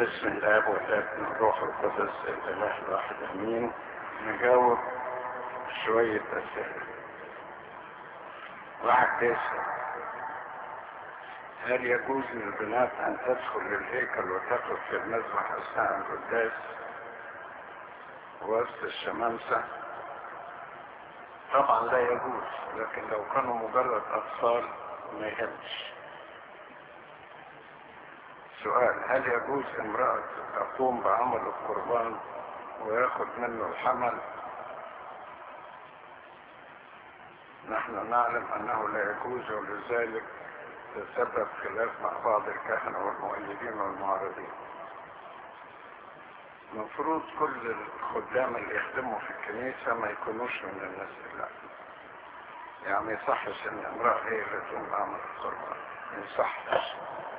باسم الاب والابن والروح القدس الاله الواحد امين نجاوب شوية اسئلة واحد بيسأل هل يجوز للبنات ان تدخل للهيكل وتقف في المذبح اثناء القداس وسط الشمامسة طبعا لا يجوز لكن لو كانوا مجرد اطفال ما يهمش سؤال هل يجوز امرأة تقوم بعمل القربان وياخد منه الحمل نحن نعلم انه لا يجوز ولذلك تسبب خلاف مع بعض الكهنة والمؤيدين والمعارضين المفروض كل الخدام اللي يخدموا في الكنيسة ما يكونوش من الناس لا يعني ما يصحش ان امرأة هي اللي تقوم بعمل القربان ما يصحش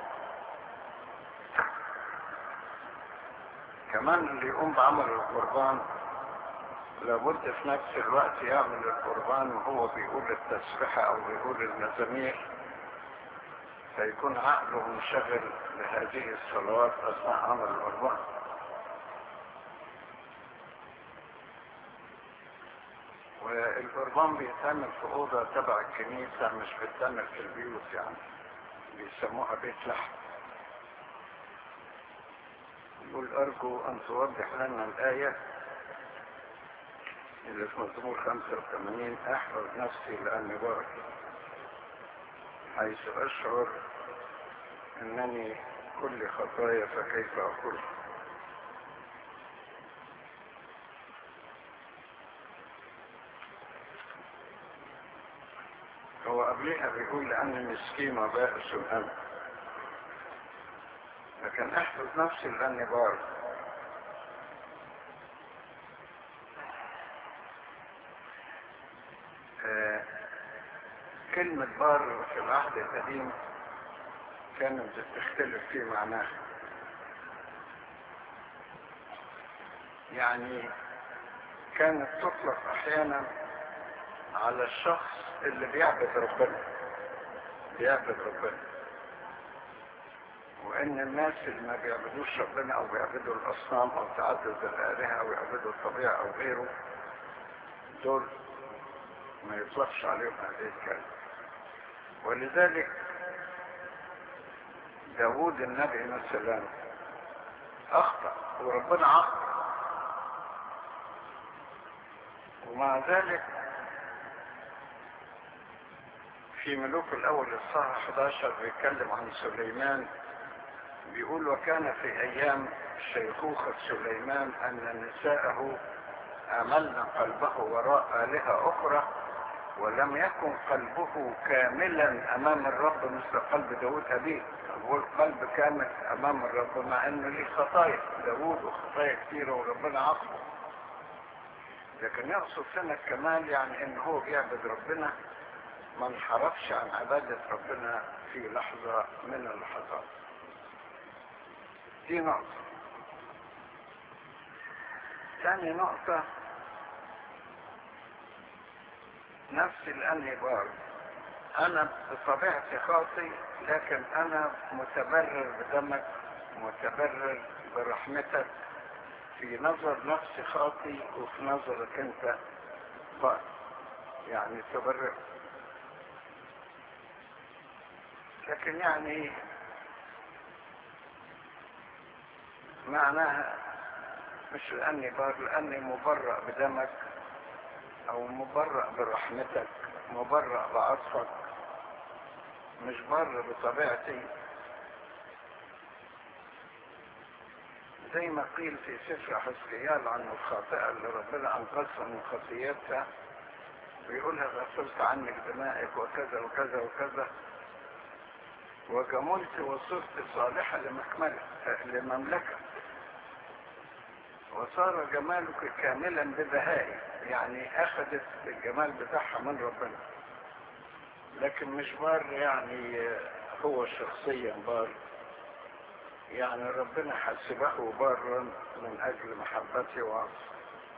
كمان اللي يقوم بعمل القربان لابد في نفس الوقت يعمل القربان وهو بيقول التسبحة او بيقول المزامير فيكون عقله منشغل بهذه الصلوات اثناء عمل القربان والقربان بيتعمل في اوضه تبع الكنيسه مش بيتعمل في البيوت يعني بيسموها بيت لحم يقول أرجو أن توضح لنا الآية اللي في مزمور 85 أحفظ نفسي لأني بارك حيث أشعر أنني كل خطايا فكيف أقول هو قبلها بيقول لأني مسكين وبائس أنت لكن احفظ نفسي لاني بار آه كلمة بار في العهد القديم كانت بتختلف في معناها يعني كانت تطلق احيانا على الشخص اللي بيعبد ربنا بيعبد ربنا وان الناس اللي ما بيعبدوش ربنا او بيعبدوا الاصنام او تعدد الالهه او يعبدوا الطبيعه او غيره دول ما يطلقش عليهم هذه الكلمه ولذلك داوود النبي مثلا اخطا وربنا عاقب ومع ذلك في ملوك الاول الصحة 11 بيتكلم عن سليمان بيقول وكان في ايام شيخوخة سليمان ان نساءه املن قلبه وراء آلهة اخرى ولم يكن قلبه كاملا امام الرب مثل قلب داود ابيه هو القلب كامل امام الرب مع انه ليه خطايا داود وخطايا كثيرة وربنا عاقبه لكن يقصد سنة الكمال يعني ان هو بيعبد ربنا ما انحرفش عن عبادة ربنا في لحظة من اللحظات دي نقطة ثاني نقطة نفسي لأني بار أنا بطبيعتي خاطي لكن أنا متبرر بدمك متبرر برحمتك في نظر نفسي خاطي وفي نظرك أنت بار يعني تبرر لكن يعني معناها مش لأني بار لأني مبرأ بدمك أو مبرأ برحمتك مبرأ بعطفك مش بر بطبيعتي زي ما قيل في سفر حسقيال عن الخاطئة اللي ربنا أنقذها من خطيتها بيقولها غسلت عنك دمائك وكذا وكذا وكذا وجملت وصرت صالحة لمكملة لمملكة وصار جمالك كاملا ببهائي يعني اخذت الجمال بتاعها من ربنا لكن مش بار يعني هو شخصيا بار يعني ربنا حسبه بارا من اجل محبته وعصر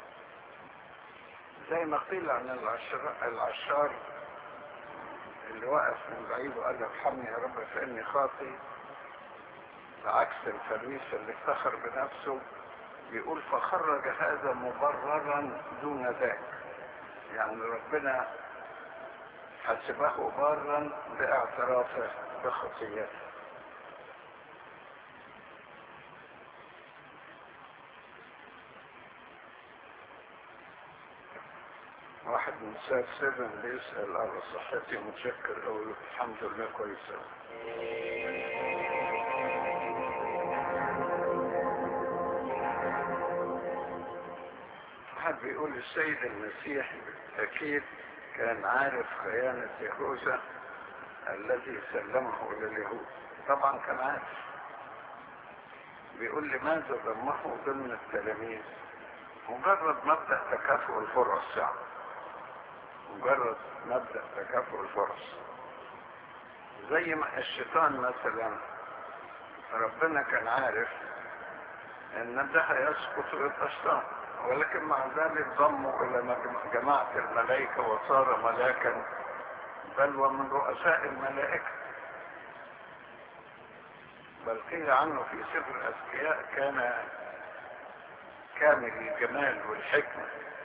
زي ما قيل عن العشار, العشار اللي وقف من بعيد وقال له ارحمني يا رب فاني خاطي عكس الفريس اللي افتخر بنفسه بيقول فخرج هذا مبررا دون ذاك يعني ربنا حسبه بارا باعترافه بخطيئته واحد من ساب سيفن بيسأل على صحتي متشكر أو الحمد لله كويسة واحد بيقول السيد المسيح أكيد كان عارف خيانة يهوذا الذي سلمه لليهود طبعا كان عارف بيقول لماذا ضمه ضمن التلاميذ مجرد مبدأ تكافؤ الفرص يعني مجرد مبدأ تكافؤ الفرص زي ما الشيطان مثلا ربنا كان عارف ان ده هيسقط للاشيطان ولكن مع ذلك ضموا الى جماعة الملائكة وصار ملاكا بل ومن رؤساء الملائكة بل قيل عنه في سفر الأذكياء كان كامل الجمال والحكمة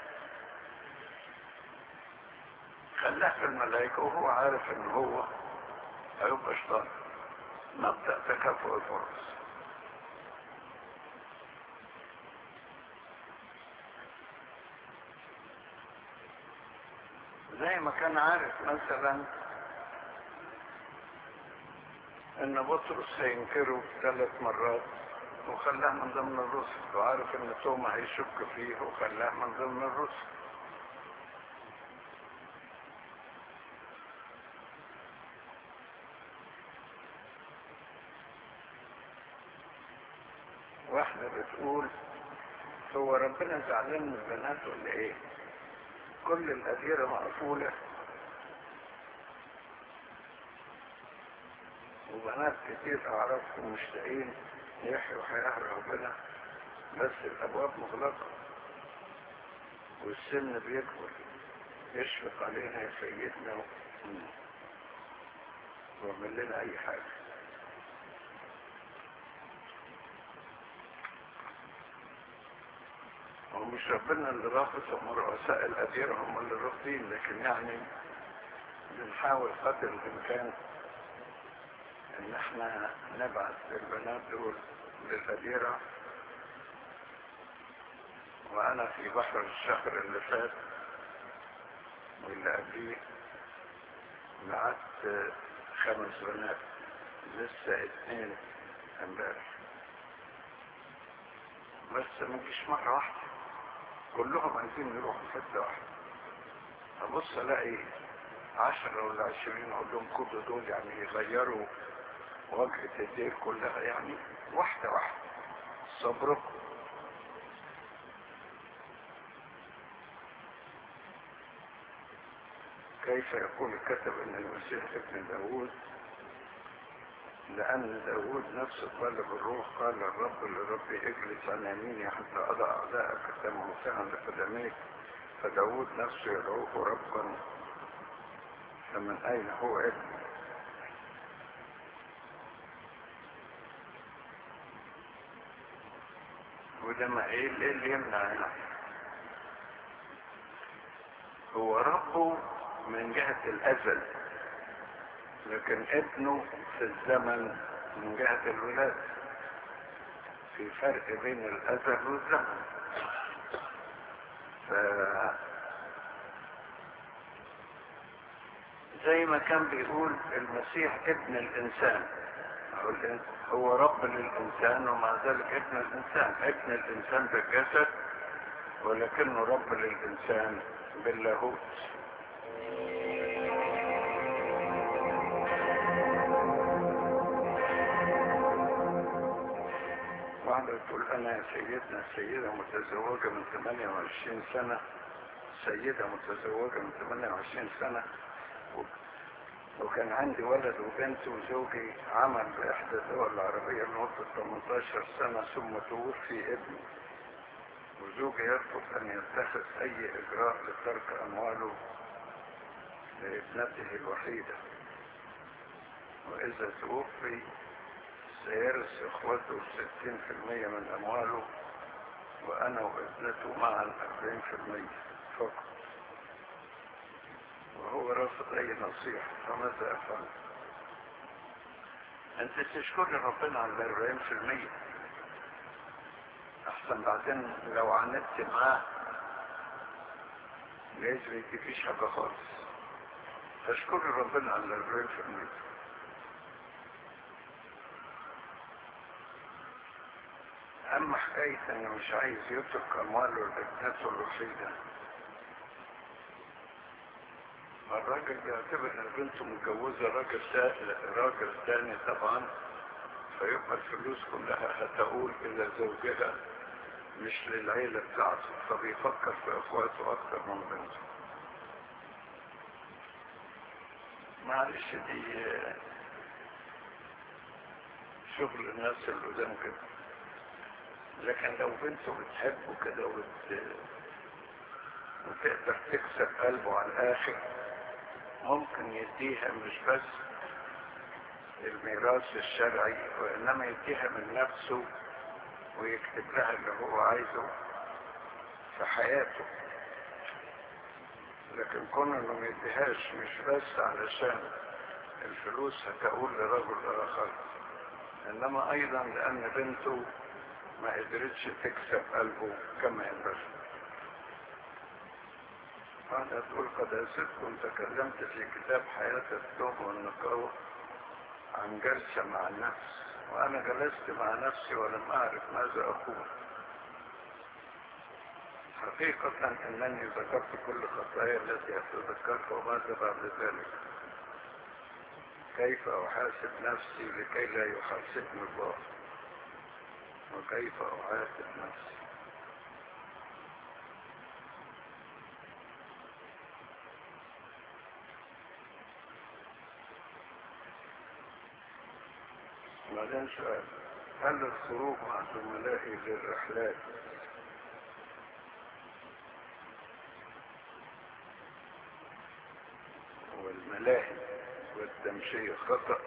خلاه في الملائكة وهو عارف ان هو هيبقى شيطان مبدأ تكافؤ الفرص زي ما كان عارف مثلا ان بطرس هينكره ثلاث مرات وخلاه من ضمن الرسل وعارف ان توما هيشك فيه وخلاه من ضمن الرسل واحدة بتقول هو ربنا زعلان من البنات ولا ايه كل الأديرة مقفولة وبنات كتير أعرفهم مشتاقين يحيوا حياة ربنا بس الأبواب مغلقة والسن بيكبر يشفق علينا يا سيدنا واعمل لنا أي حاجة هو مش ربنا اللي رافض هم رؤساء الأديرة هم اللي رافضين لكن يعني بنحاول قدر الإمكان إن احنا نبعث البنات دول للأديرة وأنا في بحر الشهر اللي فات واللي قبليه بعت خمس بنات لسه اتنين امبارح بس ما تجيش مرة واحدة كلهم عايزين يروحوا في حتة واحدة ابص الاقي عشرة ولا عشرين اقول لهم خدوا دول يعني يغيروا وجهة الدير كلها يعني واحدة واحدة صبركم كيف يقول الكتب ان المسيح ابن داود لأن داود نفسه قال بالروح قال الرب لربي اجلس عن يميني حتى أضع أعداءك كموسعا لقدميك فداود نفسه يدعوه ربا فمن أين هو ابني وده ما ايه اللي, اللي يمنع هنا هو ربه من جهة الأزل لكن ابنه في الزمن من جهة الولادة في فرق بين الأزل والزمن ف زي ما كان بيقول المسيح ابن الإنسان هو رب للإنسان ومع ذلك ابن الإنسان ابن الإنسان بالجسد ولكنه رب للإنسان باللاهوت واحدة تقول أنا سيدنا سيدة متزوجة من 28 سنة سيدة متزوجة من 28 سنة وكان عندي ولد وبنت وزوجي عمل بإحدى الدول العربية لمدة 18 سنة ثم توفي ابني وزوجي يرفض أن يتخذ أي إجراء لترك أمواله لابنته الوحيدة وإذا توفي سيرث اخوته ستين في المية من امواله وانا وابنته معا اربعين في المية فقط وهو رافض اي نصيحة فماذا افعل انت تشكر ربنا على الاربعين في المية احسن بعدين لو عاندت معاه جايز ما يديكيش حاجة خالص فاشكر ربنا على الاربعين في المية اما حكاية انه مش عايز يترك امواله لابنته الوحيدة الراجل بيعتبر ان بنته متجوزة راجل راجل تاني طبعا فيبقى الفلوس كلها هتقول الى زوجها مش للعيلة بتاعته فبيفكر في اخواته اكتر من بنته معلش دي شغل الناس اللي قدام كده لكن لو بنته بتحبه كده وت... وتقدر تكسب قلبه على الاخر ممكن يديها مش بس الميراث الشرعي وانما يديها من نفسه ويكتب لها اللي هو عايزه في حياته لكن كون انه ما يديهاش مش بس علشان الفلوس هتقول لرجل اخر انما ايضا لان بنته ما قدرتش تكسب قلبه كما ينبغي أنا تقول قد أسدكم تكلمت في كتاب حياة التوبة والنقاوة عن جلسة مع النفس وأنا جلست مع نفسي ولم أعرف ماذا أقول حقيقة أنني ذكرت كل خطايا التي أتذكرها وماذا بعد ذلك كيف أحاسب نفسي لكي لا يحاسبني الله وكيف أعاتب نفسي بعدين سؤال هل الخروج مع زملائي للرحلات والملاهي والتمشية خطأ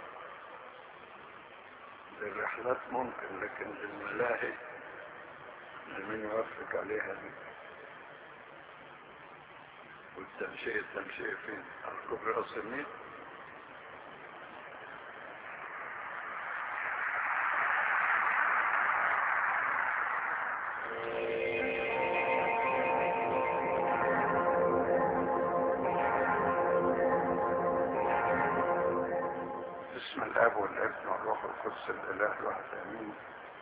للرحلات ممكن لكن للملاهي لمن يوافق عليها دي والتمشية التمشية فين؟ على كبر راس النيل بسم الاب والابن والروح القدس الاله الواحد امين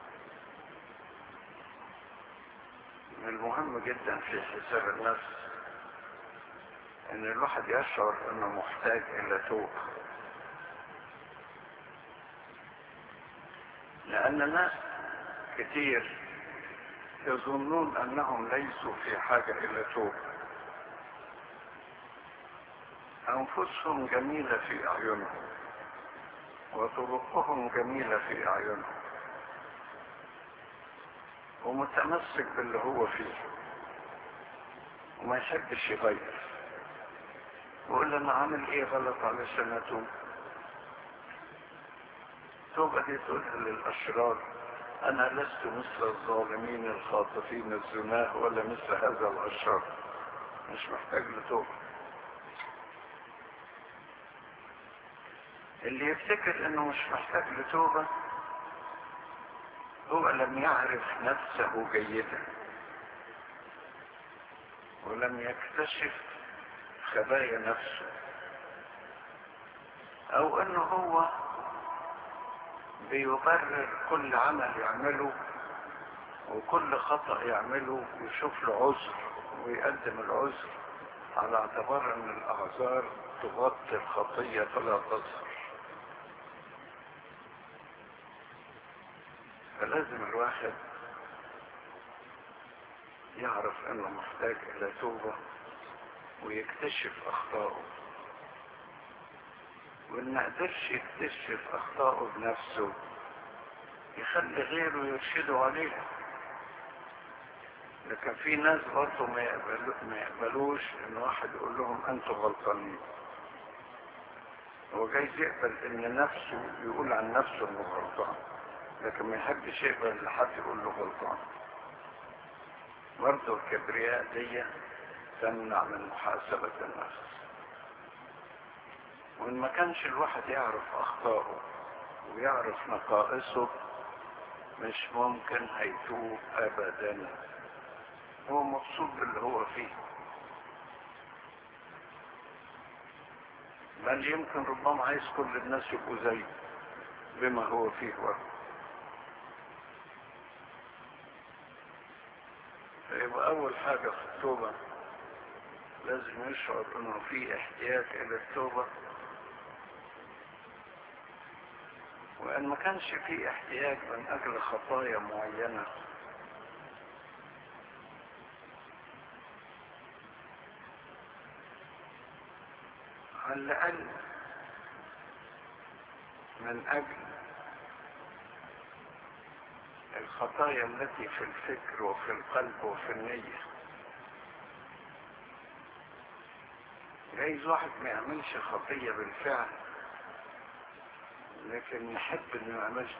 من المهم جدا في حساب النفس ان الواحد يشعر انه محتاج الى توبه لان ناس كتير يظنون انهم ليسوا في حاجه الى توبه انفسهم جميله في اعينهم وطرقهم جميلة في أعينهم ومتمسك باللي هو فيه وما يحبش يغير ويقول أنا عامل إيه غلط علشان أتوب توبة دي تقولها للأشرار أنا لست مثل الظالمين الخاطفين الزناه ولا مثل هذا الأشرار مش محتاج لتوبة اللي يفتكر انه مش محتاج لتوبة هو لم يعرف نفسه جيدا ولم يكتشف خبايا نفسه او انه هو بيبرر كل عمل يعمله وكل خطأ يعمله ويشوف له عذر ويقدم العذر على اعتبار ان الاعذار تغطي الخطية فلا تظهر فلازم الواحد يعرف انه محتاج الى توبة ويكتشف اخطائه وان ما قدرش يكتشف اخطائه بنفسه يخلي غيره يرشده عليها لكن في ناس برضه ما, يقبلو ما يقبلوش ان واحد يقول لهم انتوا غلطانين هو جايز يقبل ان نفسه يقول عن نفسه انه غلطان لكن ما يحبش يقبل ان حد يقول له غلطان برضه الكبرياء دي تمنع من محاسبة النفس وإن ما كانش الواحد يعرف أخطائه ويعرف نقائصه مش ممكن هيتوب أبدا هو مبسوط باللي هو فيه بل يمكن ربما عايز كل الناس يبقوا زيه بما هو فيه برضه فيبقى أول حاجة في التوبة لازم يشعر انه في احتياج الى التوبة وان ما كانش في احتياج من اجل خطايا معينة على الاقل من اجل الخطايا التي في الفكر وفي القلب وفي النيه جايز واحد ما يعملش خطية بالفعل لكن يحب انه يعملها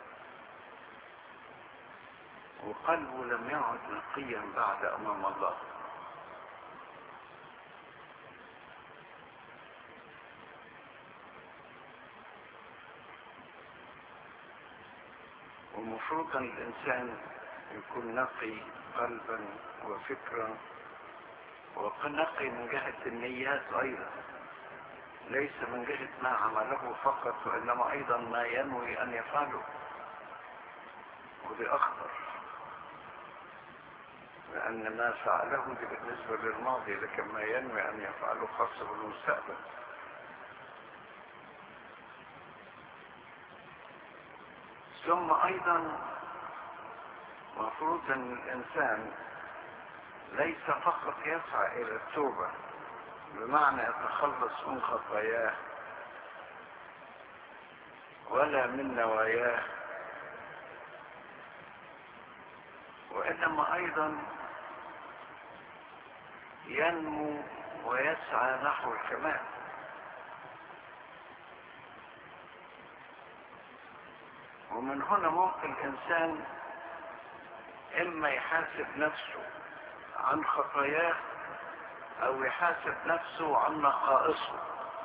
وقلبه لم يعد نقيا بعد امام الله ومفروض ان الانسان يكون نقي قلبا وفكرا ونقي من جهة النيات أيضا ليس من جهة ما عمله فقط وإنما أيضا ما ينوي أن يفعله ودي أخطر لأن ما فعله دي بالنسبة للماضي لكن ما ينوي أن يفعله خاص بالمستقبل ثم أيضا مفروض أن الإنسان ليس فقط يسعى الى التوبة بمعنى يتخلص من خطاياه ولا من نواياه وانما ايضا ينمو ويسعى نحو الكمال ومن هنا ممكن الانسان اما يحاسب نفسه عن خطاياه او يحاسب نفسه عن نقائصه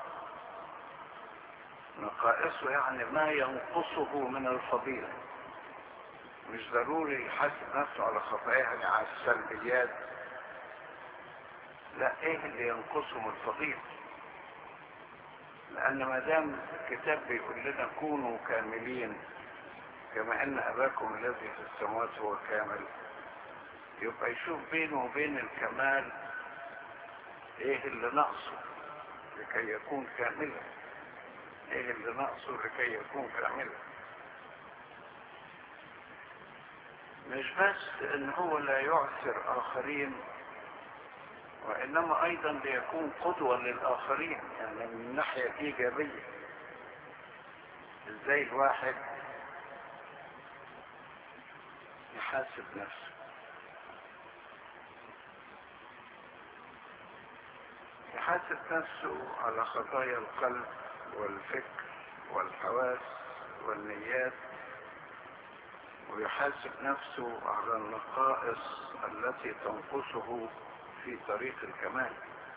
نقائصه يعني ما ينقصه من الفضيلة مش ضروري يحاسب نفسه على خطاياه يعني على السلبيات لا ايه اللي ينقصه من الفضيلة لان ما دام الكتاب بيقول لنا كونوا كاملين كما ان اباكم الذي في السماوات هو كامل يبقى يشوف بينه وبين الكمال ايه اللي ناقصه لكي يكون كاملا ايه اللي ناقصه لكي يكون كاملا مش بس ان هو لا يعثر اخرين وانما ايضا ليكون قدوة للاخرين يعني من الناحية الايجابية ازاي الواحد يحاسب نفسه يحاسب نفسه على خطايا القلب والفكر والحواس والنيات ويحاسب نفسه على النقائص التي تنقصه في طريق الكمال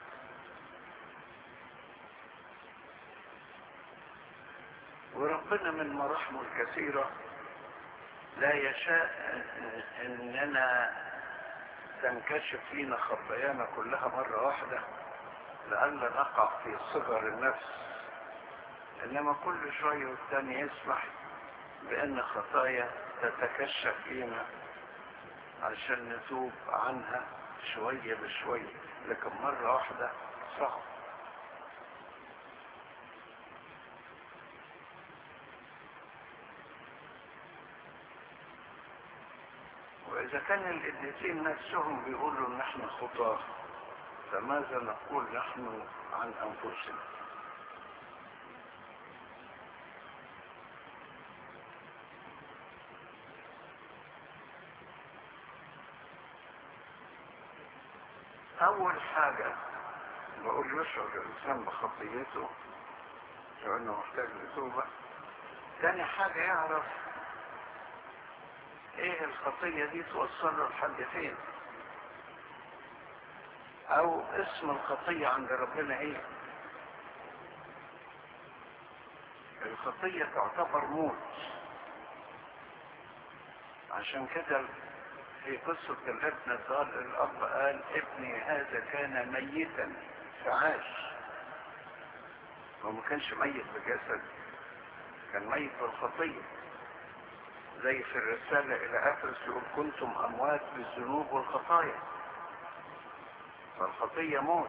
وربنا من مراحمه الكثيرة لا يشاء اننا تنكشف لنا خطايانا كلها مرة واحدة لئلا نقع في صغر النفس انما كل شوية والتاني يسمح بان خطايا تتكشف فينا عشان نتوب عنها شوية بشوية لكن مرة واحدة صعب واذا كان القديسين نفسهم بيقولوا ان احنا خطاه فماذا نقول نحن عن انفسنا اول حاجة بقول يشعر الانسان بخطيته لأنه محتاج لتوبة تاني حاجة يعرف ايه الخطية دي توصله لحد فين او اسم الخطية عند ربنا ايه الخطية تعتبر موت عشان كده في قصة الابن الضال الأب قال ابني هذا كان ميتا فعاش هو ما كانش ميت بجسد كان ميت بالخطية زي في الرسالة إلى أفرس يقول كنتم أموات بالذنوب والخطايا فالخطية موت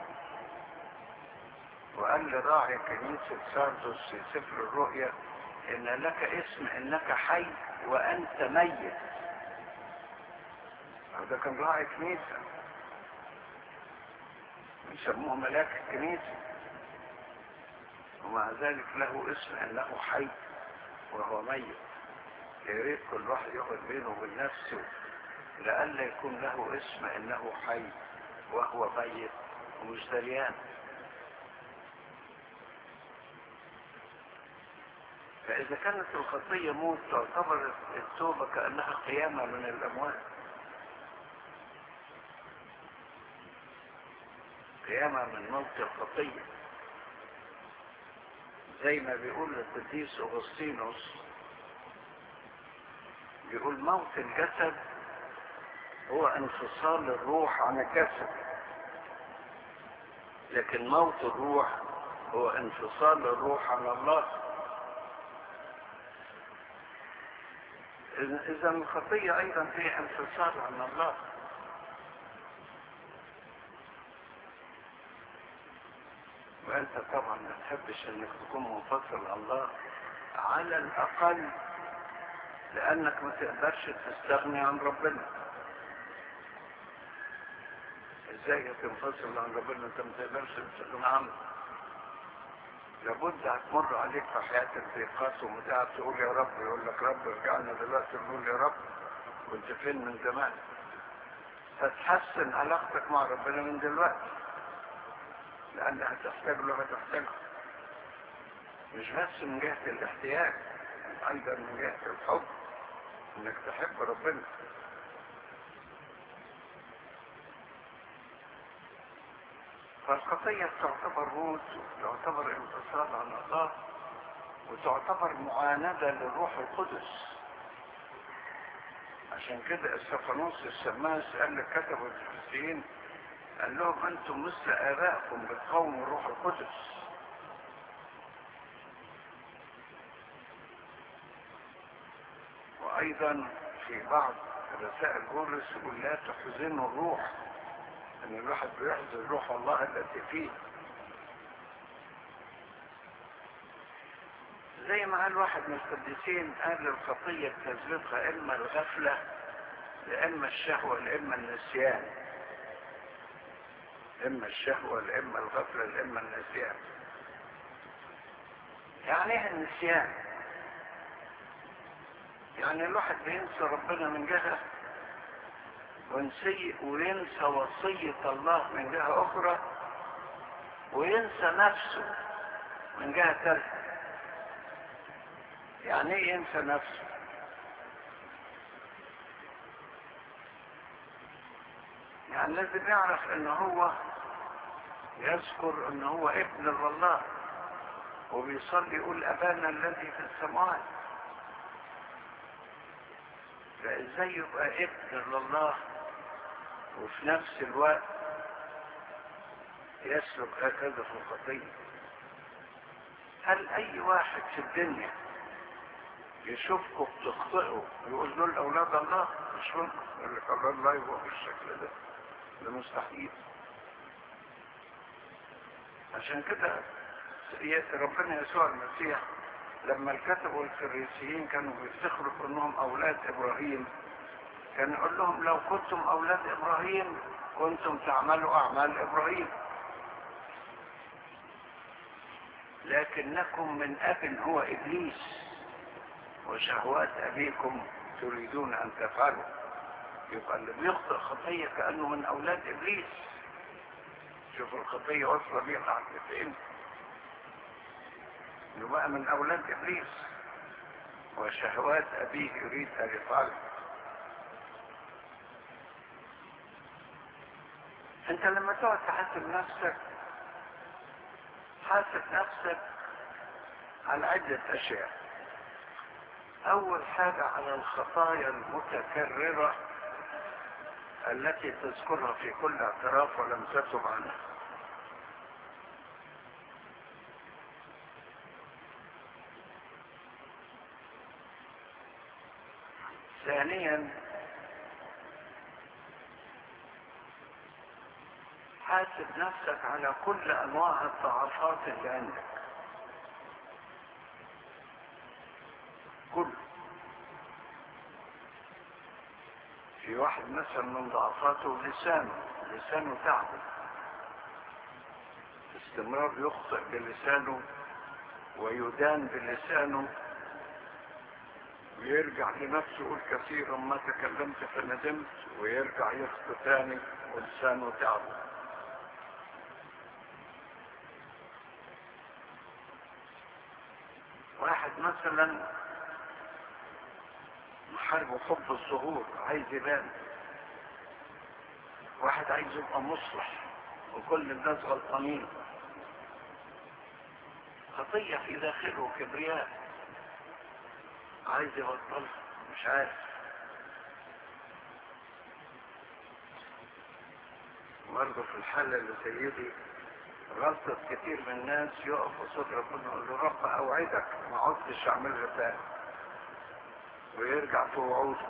وقال لراعي كنيسة ساردوس في سفر الرؤيا إن لك اسم إنك حي وأنت ميت ده كان راعي كنيسة يسموه ملاك الكنيسة ومع ذلك له اسم انه حي وهو ميت يا ريت كل واحد ياخد بينه وبين نفسه لئلا يكون له اسم انه حي وهو ميت ومش دريان فإذا كانت الخطية موت تعتبر التوبة كأنها قيامة من الأموات قيامة من موت الخطية زي ما بيقول القديس أغسطينوس بيقول موت الجسد هو انفصال الروح عن الجسد لكن موت الروح هو انفصال الروح عن الله إذا الخطية أيضا هي انفصال عن الله وانت طبعا ما تحبش انك تكون منفصل عن الله على الاقل لانك ما تقدرش تستغني عن ربنا ازاي هتنفصل عن ربنا انت ما تقدرش تستغني عنه لابد هتمر عليك في حياتك ضيقات ومتاعب تقول يا رب يقول لك رب ارجعنا دلوقتي نقول يا رب كنت فين من زمان فتحسن علاقتك مع ربنا من دلوقتي لأن هتحتاج له هتحتاجه مش بس من جهة الاحتياج أيضا من جهة الحب إنك تحب ربنا فالخطية تعتبر موت وتعتبر انفصال عن الله وتعتبر معاندة للروح القدس عشان كده استفانوس السماس قال لكتبوا الفلسطينيين قال لهم انتم مثل ابائكم بتقوموا الروح القدس وايضا في بعض رسائل بولس يقول لا تحزنوا الروح ان الواحد بيحزن روح الله التي فيه زي ما قال واحد من القديسين قال الخطيه بتسببها اما الغفله لاما الشهوه لاما النسيان اما الشهوة اما الغفلة اما النسيان يعني ايه النسيان يعني الواحد بينسى ربنا من جهة ونسي وينسى وصية الله من جهة اخرى وينسى نفسه من جهة ثالثة يعني ايه ينسى نفسه يعني لازم يعرف ان هو يذكر ان هو ابن لله وبيصلي يقول ابانا الذي في السماوات فازاي يبقى ابن لله وفي نفس الوقت يسلك هكذا في الخطيه هل اي واحد في الدنيا يشوفكم بتخطئوا يقول دول اولاد الله مش ممكن يقول لك اولاد الله يبقوا بالشكل ده ده مستحيل عشان كده ربنا يسوع المسيح لما الكتب والفريسيين كانوا بيفتخروا انهم اولاد ابراهيم كان يقول لهم لو كنتم اولاد ابراهيم كنتم تعملوا اعمال ابراهيم لكنكم من اب هو ابليس وشهوات ابيكم تريدون ان تفعلوا يبقى اللي بيخطئ خطيه كانه من اولاد ابليس شوف الخطيه واصله بيه لحد فين يبقى من اولاد ابليس وشهوات ابيه يريد ان يفعلها انت لما تقعد تحاسب نفسك حاسب نفسك على عدة اشياء اول حاجة على الخطايا المتكررة التي تذكرها في كل اعتراف ولم تتب عنها ثانيا حاسب نفسك على كل انواع الضعفات اللي عندك كل في واحد مثلا من ضعفاته لسانه لسانه تعبه استمرار يخطئ بلسانه ويدان بلسانه ويرجع لنفسه يقول كثيرا ما تكلمت فندمت ويرجع يخطئ ثاني ولسانه تعبه واحد مثلا محارب حب الظهور عايز يبان واحد عايز يبقى مصلح وكل الناس غلطانين خطية في داخله كبرياء عايز يبطلها مش عارف برضه في الحالة اللي زي دي غلطة كتير من الناس يقف قصاد ربنا يقول له رب اوعدك ما عدتش اعملها تاني ويرجع في وعوده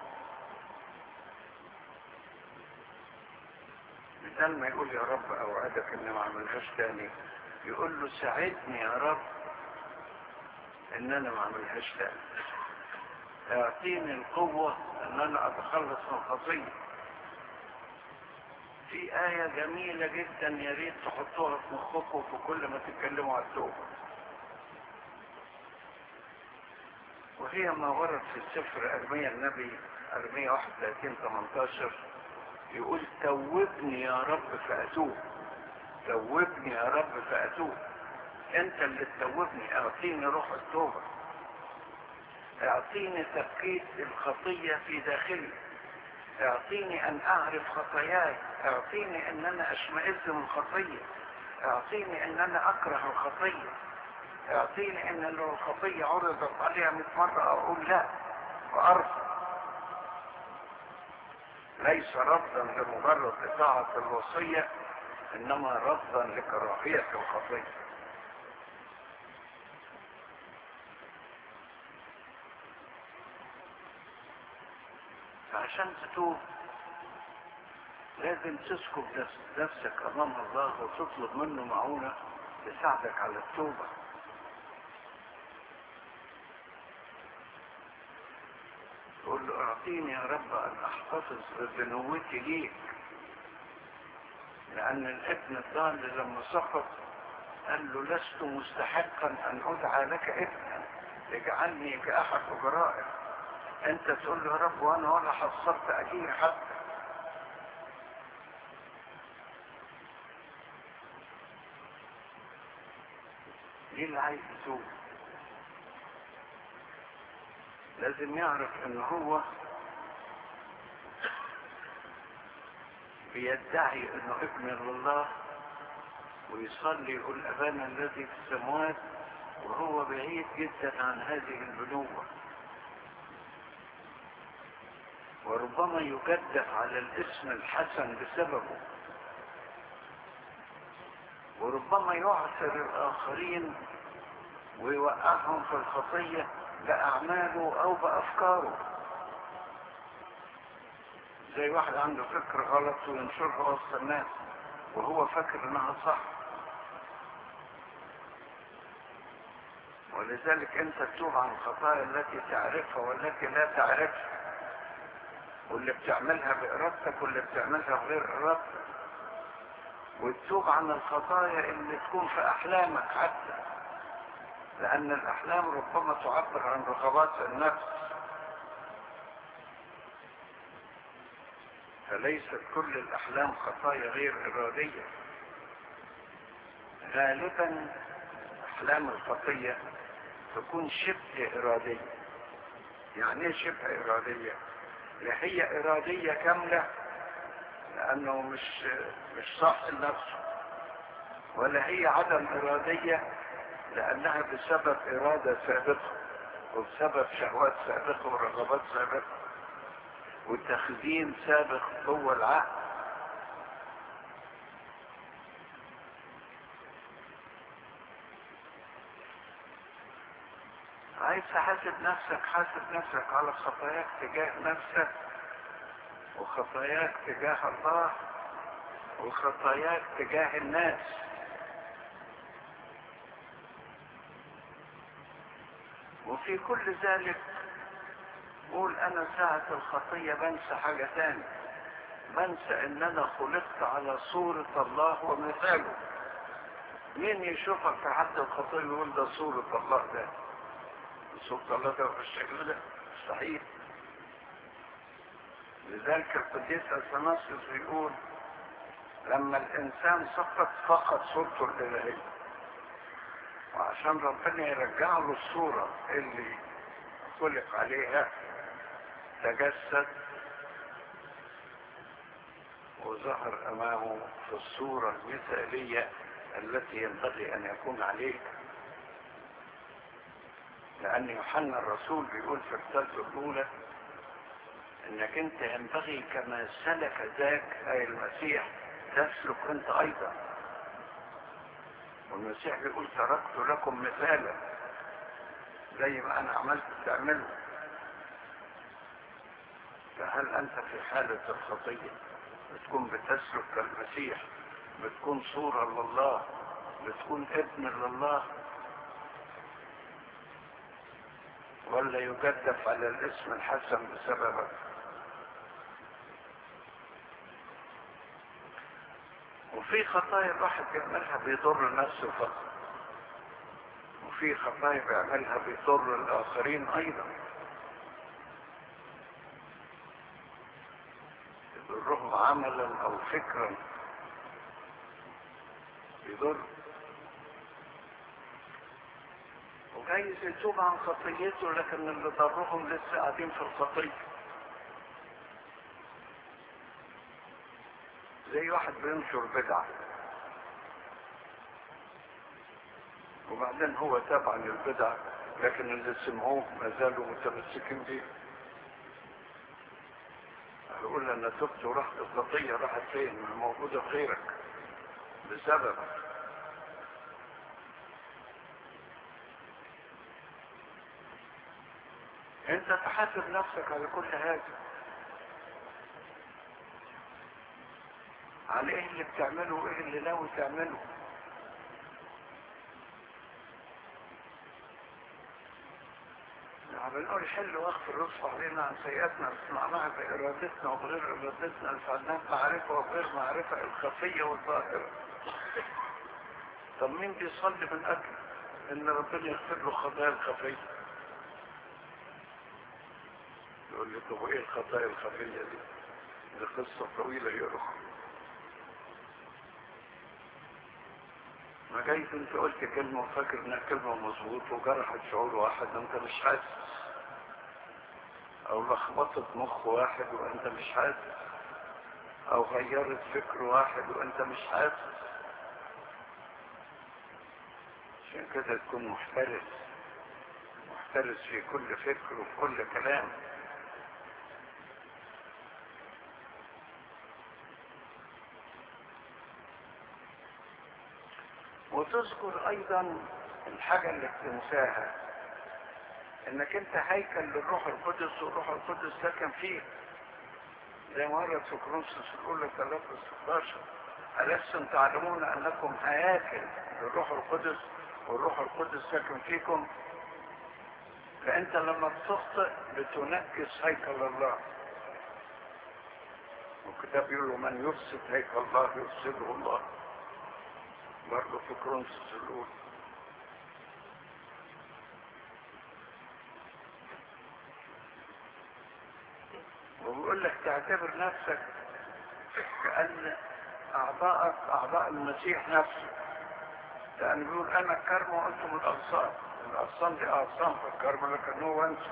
بدل ما يقول يا رب اوعدك اني ما اعملهاش تاني يقول له ساعدني يا رب ان انا ما اعملهاش تاني اعطيني القوة ان انا اتخلص من الخطية في آية جميلة جدا يا ريت تحطوها في مخكم في كل ما تتكلموا عن التوبة وهي ما ورد في السفر أرمية النبي أرمية 31 18 يقول توبني يا رب فأتوب توبني يا رب فأتوب انت اللي تتوبني اعطيني روح التوبة اعطيني تفكيك الخطية في داخلي اعطيني ان اعرف خطاياي اعطيني ان انا اشمئز من الخطية اعطيني ان انا اكره الخطية اعطيني ان لو الخطية عرضت عليها 100 مرة اقول لا وارفض ليس رفضا لمجرد اطاعة الوصية انما رفضا لكراهية الخطية فعشان تتوب لازم تسكب نفسك امام الله وتطلب منه معونة تساعدك على التوبة تقول له اعطيني يا رب ان احتفظ ببنوتي ليك لان الابن الضال لما سقط قال له لست مستحقا ان ادعى لك ابنا اجعلني كاحد اجرائك انت تقول له يا رب وانا ولا حصلت اجير حتى ليه اللي عايز يتوب لازم يعرف ان هو بيدعي انه ابن لله ويصلي يقول ابانا الذي في السماوات وهو بعيد جدا عن هذه البنوه وربما يجدف على الاسم الحسن بسببه وربما يعثر الآخرين ويوقعهم في الخطية بأعماله أو بأفكاره زي واحد عنده فكر غلط وينشرها وسط الناس وهو فاكر انها صح ولذلك انت تتوب عن الخطايا التي تعرفها والتي لا تعرفها واللي بتعملها بإرادتك واللي بتعملها بغير إرادتك وتتوب عن الخطايا اللي تكون في أحلامك حتى لأن الأحلام ربما تعبر عن رغبات النفس فليست كل الأحلام خطايا غير إرادية غالبا احلام الخطية تكون شبه ارادية يعني ايه شبه ارادية لا هي ارادية كاملة لانه مش مش صح لنفسه ولا هي عدم ارادية لانها بسبب ارادة سابقة وبسبب شهوات سابقة ورغبات سابقة وتخزين سابق جوه العقل عايز تحاسب نفسك حاسب نفسك على خطاياك تجاه نفسك وخطاياك تجاه الله وخطاياك تجاه الناس وفي كل ذلك قول انا ساعة الخطية بنسى حاجة تاني بنسى ان انا خلقت على صورة الله ومثاله مين يشوفك في حد الخطية يقول ده صورة الله ده صورة الله ده بالشكل ده مستحيل لذلك القديس اثناسيوس بيقول لما الانسان سقط فقد صورته الالهيه وعشان ربنا يرجع له الصوره اللي خلق عليها تجسد وظهر امامه في الصوره المثاليه التي ينبغي ان يكون عليها لأن يوحنا الرسول بيقول في رسالته الأولى إنك أنت ينبغي كما سلك ذاك أي المسيح تسلك أنت أيضا والمسيح بيقول تركت لكم مثالا زي ما أنا عملت تعمله فهل أنت في حالة الخطية بتكون بتسلك كالمسيح بتكون صورة لله بتكون ابن لله ولا يجدف على الاسم الحسن بسببك وفي خطايا الواحد بيعملها بيضر نفسه فقط وفي خطايا بيعملها بيضر الاخرين ايضا يضرهم عملا او فكرا يضر وجايز يتوب عن خطيته لكن اللي ضرهم لسه قاعدين في الخطيه زي واحد بينشر بدعة وبعدين هو تابع للبدعة لكن اللي سمعوه ما زالوا متمسكين بيه يقول انا تبت ورحت الخطية راحت فين ما موجودة في غيرك بسبب انت تحاسب نفسك على كل هذا على ايه اللي بتعمله وايه اللي ناوي تعمله يعني بنقول حل واغفر واصفح علينا عن سيئاتنا صنعناها بارادتنا وبغير ارادتنا الفعنات معرفه وغير معرفه الخفيه والظاهره طب مين بيصلي من اجل ان ربنا يغفر له خطايا الخفيه يقول لي طب ايه الخطايا الخفيه دي دي قصه طويله يا اخوه ما جايز انت قلت كلمة وفاكر انها كلمة مظبوط وجرحت شعور واحد انت مش حاسس او لخبطت مخ واحد وانت مش حاسس او غيرت فكر واحد وانت مش حاسس عشان كده تكون محترس محترس في كل فكر وفي كل كلام وتذكر ايضا الحاجة اللي بتنساها انك انت هيكل للروح القدس والروح القدس ساكن فيك زي ما ورد في كرونسوس الاولى 3 16 ألستم تعلمون انكم هياكل للروح القدس والروح القدس ساكن فيكم فانت لما بتخطئ بتنكس هيكل الله والكتاب يقول من يفسد هيكل الله يفسده الله برضه في كرونسوس الأولى وبيقول لك تعتبر نفسك كأن أعضائك أعضاء المسيح نفسه لأن بيقول أنا الكرم وأنتم الأغصان الأغصان دي أغصان في الكرم لكن هو أنتم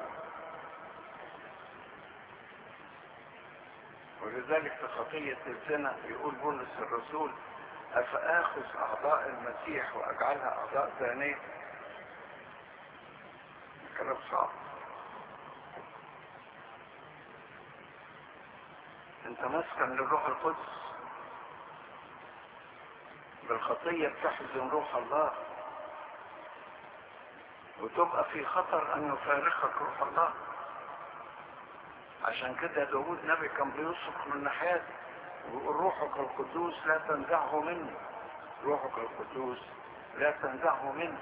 ولذلك في خطية الزنا يقول بولس الرسول أفآخذ أعضاء المسيح وأجعلها أعضاء ثانية كلام صعب انت مسكن للروح القدس بالخطية بتحزن روح الله وتبقى في خطر ان يفارقك روح الله عشان كده داود نبي كان بيصرخ من ناحيته ويقول روحك القدوس لا تنزعه مني روحك القدوس لا تنزعه مني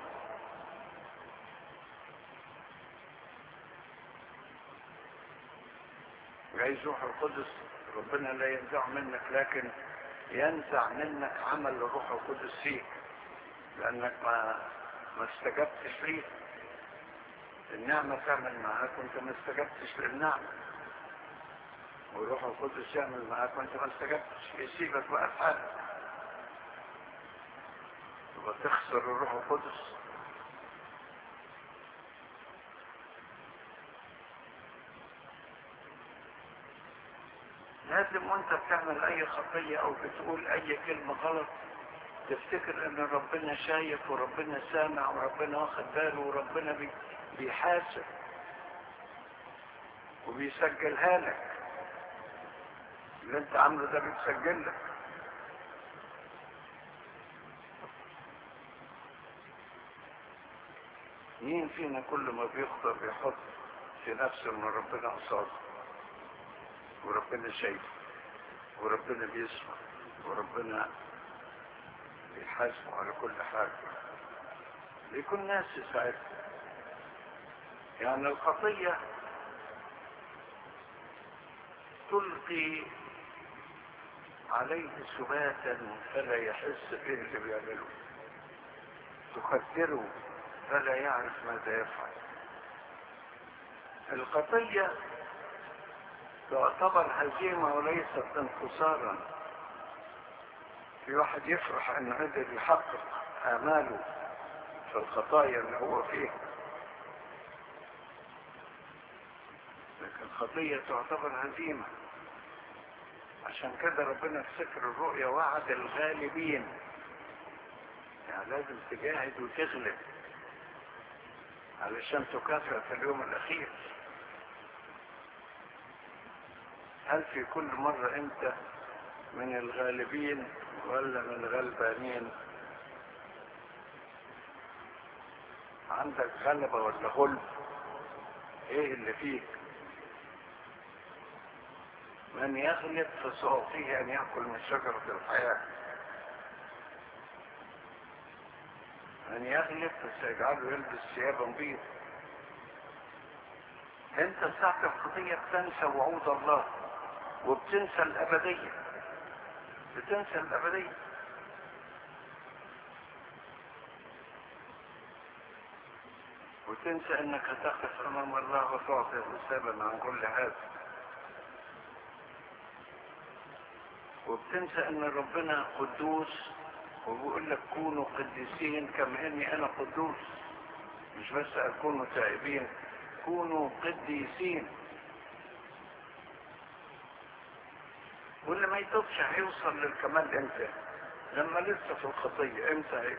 جايز روح القدس ربنا لا ينزع منك لكن ينزع منك عمل الروح القدس فيك لانك ما ما استجبتش ليه النعمة تعمل معاك وانت ما استجبتش للنعمة والروح القدس يعمل معاك وانت ما استجبتش يسيبك بقى في حالك تبقى تخسر الروح القدس لازم وانت بتعمل اي خطية او بتقول اي كلمة غلط تفتكر ان ربنا شايف وربنا سامع وربنا واخد باله وربنا بي بيحاسب وبيسجلها لك اللي انت عامله ده بيتسجل لك مين فينا كل ما بيخطئ بيحط في نفسه ان ربنا قصاده وربنا شايفه وربنا بيسمع وربنا بيحاسبه على كل حاجة بيكون ناس ساعتها يعني الخطية تلقي عليه سباتا فلا يحس به اللي بيعمله تخدره فلا يعرف ماذا يفعل الخطية تعتبر هزيمة وليست انتصارا في واحد يفرح انه قدر يحقق اماله في الخطايا اللي هو فيها لكن الخطية تعتبر هزيمة عشان كده ربنا في سفر الرؤيا وعد الغالبين يعني لازم تجاهد وتغلب علشان تكافئ في اليوم الاخير هل في كل مرة انت من الغالبين ولا من الغلبانين عندك غلبة ولا غلب ايه اللي فيك من يغلب فسأعطيه ان يأكل من شجرة الحياة من يغلب فسيجعله يلبس ثيابا بيض انت ساعة الخطية بتنسى وعود الله وبتنسى الأبدية بتنسى الأبدية وتنسى انك هتقف امام الله وتعطي حسابا عن كل هذا وبتنسى ان ربنا قدوس وبيقول لك كونوا قديسين كما اني انا قدوس مش بس اكونوا تائبين كونوا قديسين واللي ما يتوبش هيوصل للكمال امتى لما لسه في الخطية امتى هي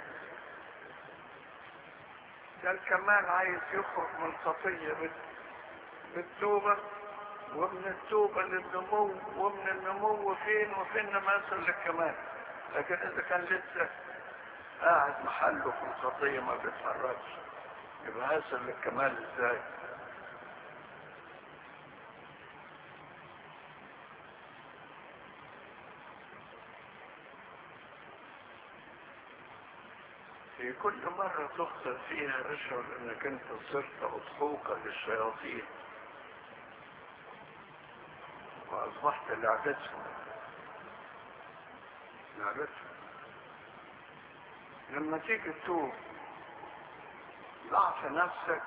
ده الكمال عايز يخرج من الخطية بالتوبة ومن التوبة للنمو ومن النمو فين وفين ما يصل للكمال لكن اذا كان لسه قاعد محله في الخطية ما بيتحركش يبقى هيصل للكمال ازاي في كل مرة تخطئ فيها اشعر انك انت صرت اضحوكة للشياطين واصبحت لعبتهم لعبتهم لما تيجي تتوب ضعف نفسك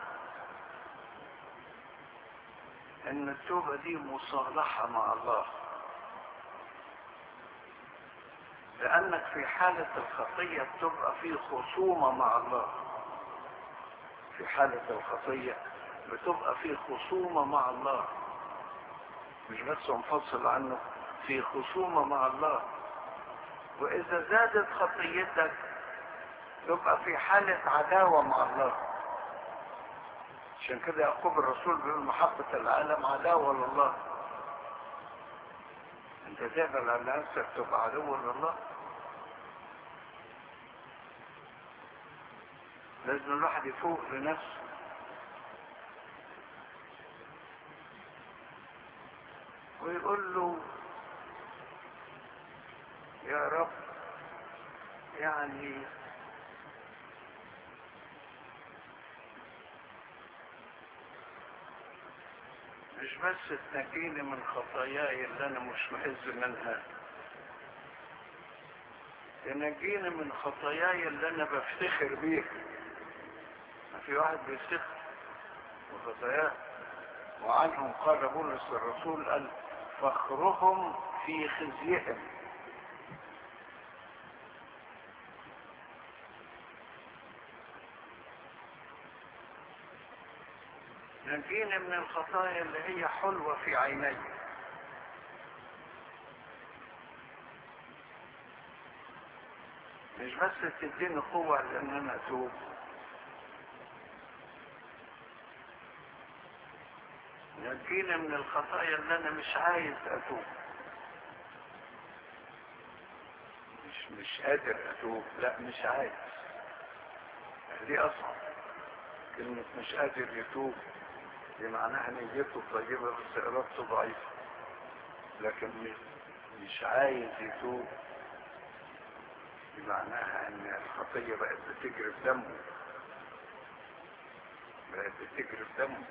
ان التوبة دي مصالحة مع الله لأنك في حالة الخطية بتبقى في خصومة مع الله في حالة الخطية بتبقى في خصومة مع الله مش بس منفصل عنه في خصومة مع الله وإذا زادت خطيتك تبقى في حالة عداوة مع الله عشان كده يعقوب الرسول بيقول محبة العالم عداوة لله انت تقبل على نفسك تبقى عدو لله لازم الواحد يفوق لنفسه ويقول له يا رب يعني مش بس تنجيني من خطاياي اللي انا مش مهز منها تنجيني من خطاياي اللي انا بفتخر بيها ما في واحد بيفتخر بخطاياه وعنهم قال بولس الرسول قال فخرهم في خزيهم نجيني من الخطايا اللي هي حلوة في عيني مش بس تديني قوة لان انا اتوب نجيني من الخطايا اللي انا مش عايز اتوب مش مش قادر اتوب لا مش عايز دي اصعب كلمة مش قادر يتوب دي معناها نيته طيبة بس ارادته ضعيفة لكن مش عايز يتوب دي معناها ان الخطية بقت بتجري في دمه بقت بتجري في دمه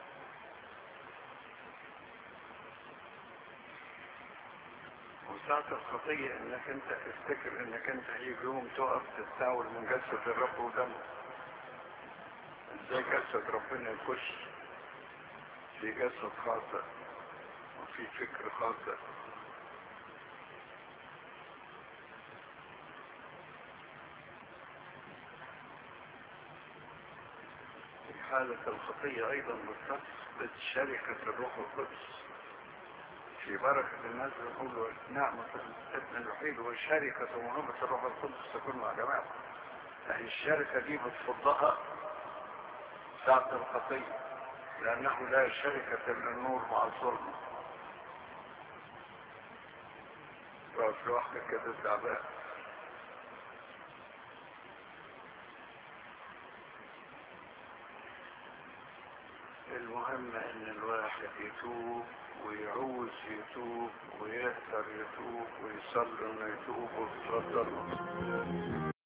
وساعة الخطية انك انت تفتكر انك انت هيجي يوم تقف تستعول من جسد الرب ودمه ازاي جسد ربنا يخش في جسد خاطئ وفي فكر خاطئ في حالة الخطية ايضا بتثبت شركة الروح القدس في بركة الناس يقول نعمة الابن الوحيد وشركة ومهمة الروح القدس تكون مع جماعة يعني الشركة دي بتفضها ساعة الخطية لأنه لا شركة للنور مع الظلم واقف لوحدك كده تعبان المهم ان الواحد يتوب ويعوز يتوب ويقدر يتوب ويصلي انه يتوب ويتفضل